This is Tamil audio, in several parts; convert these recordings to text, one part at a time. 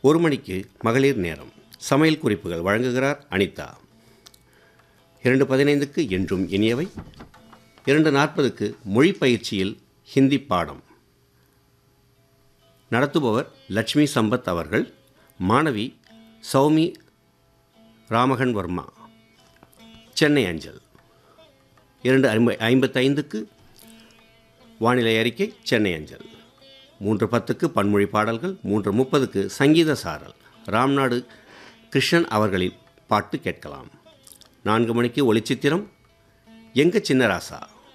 ஒரு மணிக்கு மகளிர் நேரம் சமையல் குறிப்புகள் வழங்குகிறார் அனிதா இரண்டு பதினைந்துக்கு என்றும் இனியவை இரண்டு நாற்பதுக்கு மொழி பயிற்சியில் ஹிந்தி பாடம் நடத்துபவர் லட்சுமி சம்பத் அவர்கள் மாணவி சௌமி ராமகன் வர்மா சென்னை அஞ்சல் இரண்டு ஐம்ப ஐம்பத்தைந்துக்கு வானிலை அறிக்கை சென்னை அஞ்சல் மூன்று பத்துக்கு பன்மொழி பாடல்கள் மூன்று முப்பதுக்கு சங்கீத சாரல் ராம்நாடு கிருஷ்ணன் அவர்களின் பாட்டு கேட்கலாம் நான்கு மணிக்கு ஒளிச்சித்திரம் எங்க சின்னராசா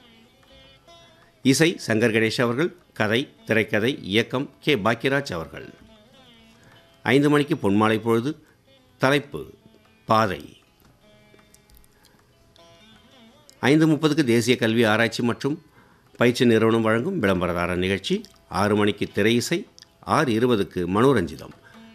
இசை சங்கர் கணேஷ் அவர்கள் கதை திரைக்கதை இயக்கம் கே பாக்கியராஜ் அவர்கள் ஐந்து மணிக்கு பொன்மாலை பொழுது தலைப்பு பாதை ஐந்து முப்பதுக்கு தேசிய கல்வி ஆராய்ச்சி மற்றும் பயிற்சி நிறுவனம் வழங்கும் விளம்பரதார நிகழ்ச்சி ஆறு மணிக்கு திரை இசை ஆறு இருபதுக்கு மனோரஞ்சிதம்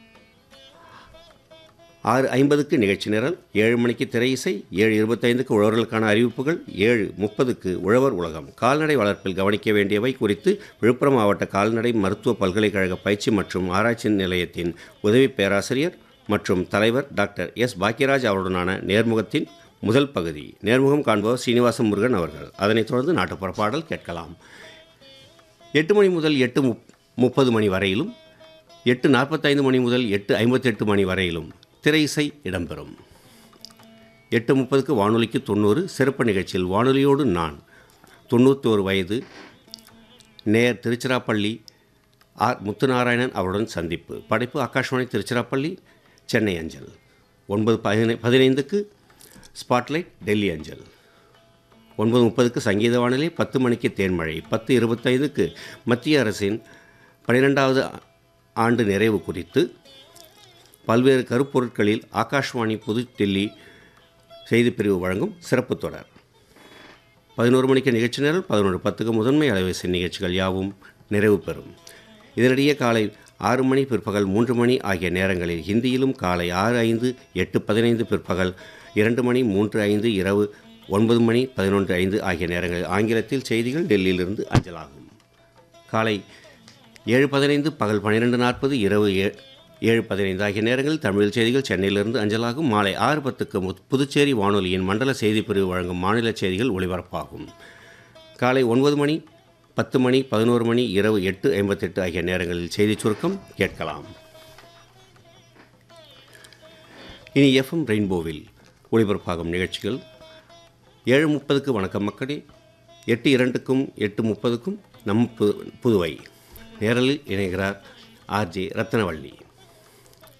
ஆறு ஐம்பதுக்கு நிகழ்ச்சி நிரல் ஏழு மணிக்கு திரை இசை ஏழு இருபத்தைந்துக்கு உழவர்களுக்கான அறிவிப்புகள் ஏழு முப்பதுக்கு உழவர் உலகம் கால்நடை வளர்ப்பில் கவனிக்க வேண்டியவை குறித்து விழுப்புரம் மாவட்ட கால்நடை மருத்துவ பல்கலைக்கழக பயிற்சி மற்றும் ஆராய்ச்சி நிலையத்தின் உதவி பேராசிரியர் மற்றும் தலைவர் டாக்டர் எஸ் பாக்கியராஜ் அவருடனான நேர்முகத்தின் முதல் பகுதி நேர்முகம் காண்பவர் சீனிவாச முருகன் அவர்கள் அதனைத் தொடர்ந்து நாட்டுப்புற பாடல் கேட்கலாம் எட்டு மணி முதல் எட்டு முப் முப்பது மணி வரையிலும் எட்டு நாற்பத்தைந்து மணி முதல் எட்டு ஐம்பத்தெட்டு மணி வரையிலும் திரை இசை இடம்பெறும் எட்டு முப்பதுக்கு வானொலிக்கு தொண்ணூறு சிறப்பு நிகழ்ச்சியில் வானொலியோடு நான் தொண்ணூற்றோரு வயது நேர் திருச்சிராப்பள்ளி ஆர் முத்துநாராயணன் அவருடன் சந்திப்பு படைப்பு ஆகாஷ்வாணி திருச்சிராப்பள்ளி சென்னை அஞ்சல் ஒன்பது பதினை பதினைந்துக்கு ஸ்பாட்லைட் டெல்லி அஞ்சல் ஒன்பது முப்பதுக்கு சங்கீத வானிலை பத்து மணிக்கு தேன்மழை பத்து இருபத்தைந்துக்கு மத்திய அரசின் பன்னிரெண்டாவது ஆண்டு நிறைவு குறித்து பல்வேறு கருப்பொருட்களில் ஆகாஷ்வாணி புதுடில்லி செய்திப்பிரிவு வழங்கும் சிறப்பு தொடர் பதினோரு மணிக்கு நிகழ்ச்சி நேரம் பதினொன்று பத்துக்கு முதன்மை அலைவரிசை நிகழ்ச்சிகள் யாவும் நிறைவு பெறும் இதனிடையே காலை ஆறு மணி பிற்பகல் மூன்று மணி ஆகிய நேரங்களில் ஹிந்தியிலும் காலை ஆறு ஐந்து எட்டு பதினைந்து பிற்பகல் இரண்டு மணி மூன்று ஐந்து இரவு ஒன்பது மணி பதினொன்று ஐந்து ஆகிய நேரங்களில் ஆங்கிலத்தில் செய்திகள் டெல்லியிலிருந்து அஞ்சலாகும் காலை ஏழு பதினைந்து பகல் பன்னிரெண்டு நாற்பது இரவு ஏ ஏழு பதினைந்து ஆகிய நேரங்களில் தமிழ் செய்திகள் சென்னையிலிருந்து அஞ்சலாகும் மாலை ஆறு பத்துக்கு முத்- புதுச்சேரி வானொலியின் மண்டல செய்திப் பிரிவு வழங்கும் மாநில செய்திகள் ஒளிபரப்பாகும் காலை ஒன்பது மணி பத்து மணி பதினோரு மணி இரவு எட்டு ஐம்பத்தெட்டு ஆகிய நேரங்களில் செய்திச் சுருக்கம் கேட்கலாம் இனி எஃப்எம் ரெயின்போவில் ஒளிபரப்பாகும் நிகழ்ச்சிகள் ஏழு முப்பதுக்கு வணக்கம் மக்களே எட்டு இரண்டுக்கும் எட்டு முப்பதுக்கும் நம் பு புதுவை நேரலில் இணைகிறார் ஆர்ஜே ரத்னவள்ளி